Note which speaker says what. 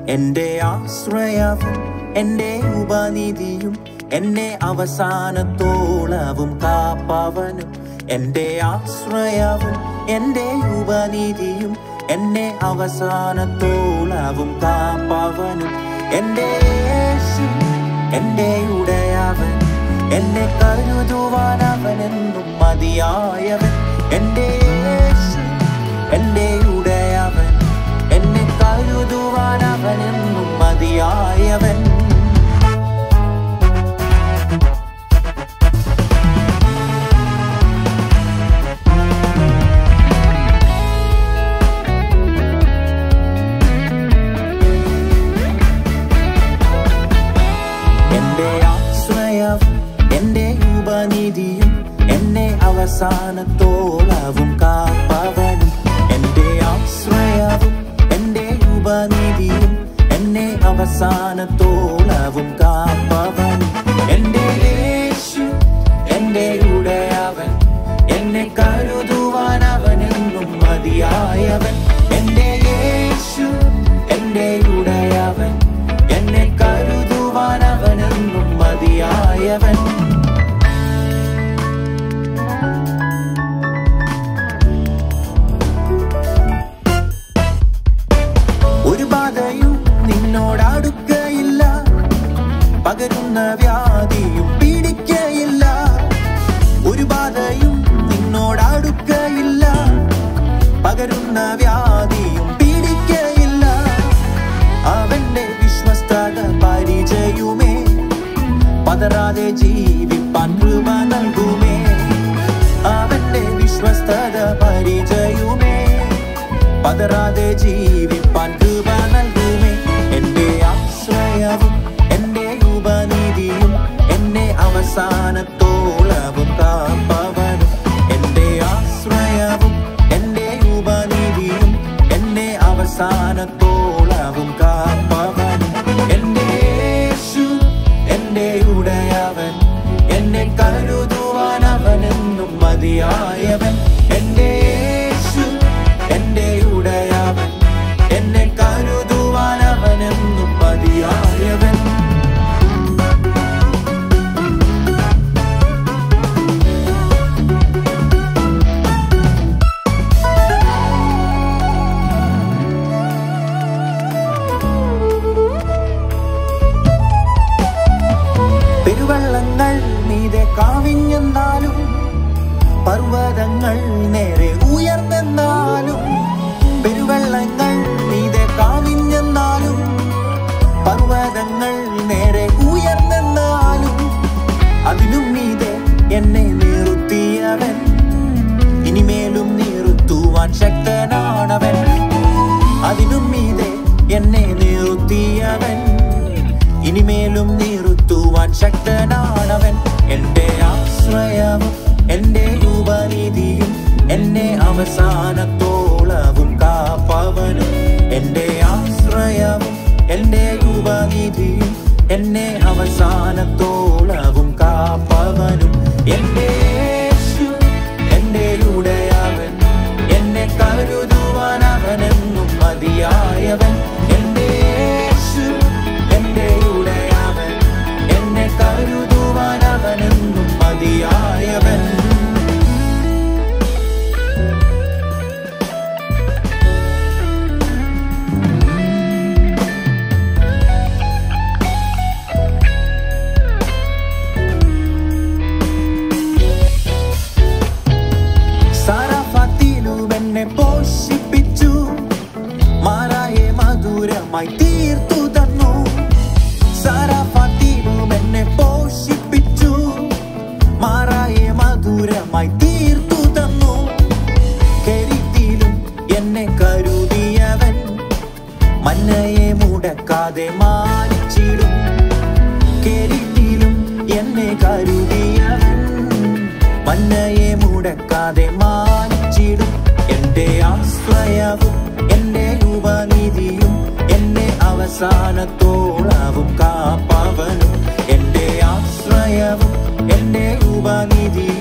Speaker 1: എന്റെ ആശ്രയവും എന്റെ ഉപനിധിയും എന്നെ അവസാനത്തോളവും കാപ്പവനും എന്റെ ആശ്രയവും എന്റെ ഉപനിധിയും എന്നെ അവസാനത്തോളവും കാപ്പവനും എന്റെ യേശു എന്റെ ഉടയവൻ എന്നെ കരുതുവാൻ അവനെന്നും മതിയായവൻ എന്റെ യേശു എന്റെ ഉടയവൻ എന്നെ കരുതുവാൻ അവനെന്നും മതിയായവൻ എന്റെ ആശ്രയവും എന്റെ ഉപനിധിയും എന്നെ അവസാനത്തോളവും കാപ്പവനും എന്റെ ആശ്രയവും എന്റെ ഉപനിധിയും എന്നെ അവസാനത്തോളവും കാപ്പവനും എന്റെ യേശു എന്റെ ഉടയവൻ എന്നെ കരുതുവാൻ അവനെന്നും മതിയായവൻ എന്റെ യേശു എന്റെ ഉടയവൻ എന്നെ കരുതുവാൻ അവനെന്നും മതിയായവൻ ഒരു ബാധയും നിന്നോടടുക്കയില്ല പകരുന്ന വ്യാധിയും പീഡിക്കയില്ല ഒരു ബാധയും നിന്നോടടുക്കയില്ല പകരുന്ന വ്യാധിയും പീഡിക്കയില്ല അവന്റെ വിശ്വസ്തത പരിചയുമേ പതറാതെ ജീവിപ്പാൻ കൃപ നൽകുമേ അവന്റെ വിശ്വസ്തത പരിചയുമേ പതറാതെ ജീവിപ്പാൻ കൃപ നൽകുമേ എന്റെ ആശ്രയവും എന്റെ ഉപനിധിയും എന്നെ അവസാനത്തോളവും കാപ്പവനും എന്റെ ആശ്രയവും എന്റെ ഉപനിധിയും എന്നെ അവസാനത്തോളവും കാപ്പവനും എന്റെ യേശു എന്റെ ഉടയവൻ എന്നെ കരുതുവാൻ അവനെന്നും മതിയായവൻ എന്റെ യേശു എന്റെ ഉടയവൻ എന്നെ കരുതുവാൻ അവനെന്നും മതിയായവൻ പെരുവെള്ളങ്ങൾ മീതെ കാവിഞ്ഞെന്നാലും പർവ്വതങ്ങൾ നേരെ ഉയർന്നെന്നാലും പെരുവെള്ളങ്ങൾ മീതെ കാവിഞ്ഞെന്നാലും പർവ്വതങ്ങൾ നേരെ ഉയർന്നെന്നാലും അതിനും മീതെ എന്നെ നിർത്തിയവൻ ഇനിമേലും നിർത്തുവാൻ ശക്തനാണവൻ അതിനും മീതെ എന്നെ നിർത്തിയവൻ ഇനിമേലും നിർത്തുവാൻ ശക്തനാണവൻ എന്റെ ആശ്രയവും എന്റെ ഉപനിധിയും എന്നെ അവസാനത്തോളവും കാപ്പവനും എന്റെ ആശ്രയവും എന്റെ ഉപനിധിയും എന്നെ അവസാനത്തോളവും കാപ്പവനും എന്റെ യേശു എന്റെ ഉടയവൻ എന്നെ കരുതുവാൻ അവനെന്നും മതിയായവൻ എന്റെ യേശു എന്റെ ഉടയവൻ എന്നെ കരുതുവാൻ അവനെന്നും മതിയായവൻ സാറാഫാത്തിലും എന്നെ പോഷിപ്പിച്ചു മാറായെ മധുരമായി തീർത്തു തന്നു സാറാഫാത്തിലും എന്നെ പോഷിപ്പിച്ചു മാറായെ മധുരമായി തീർത്തു തന്നു കെരിത്തിലും എന്നെ കരുതിയവൻ മന്നയെ മുടക്കാതെ മാനിച്ചിടും കെരിത്തിലും എന്നെ കരുതിയവൻ മന്നയെ മുടക്കാതെ മാനിച്ചിടും എന്റെ ആശ്രയവും എന്റെ ഉപനിധിയും എന്നെ അവസാനത്തോളവും കാപ്പവനും എന്റെ ആശ്രയവും എന്റെ ഉപനിധിയും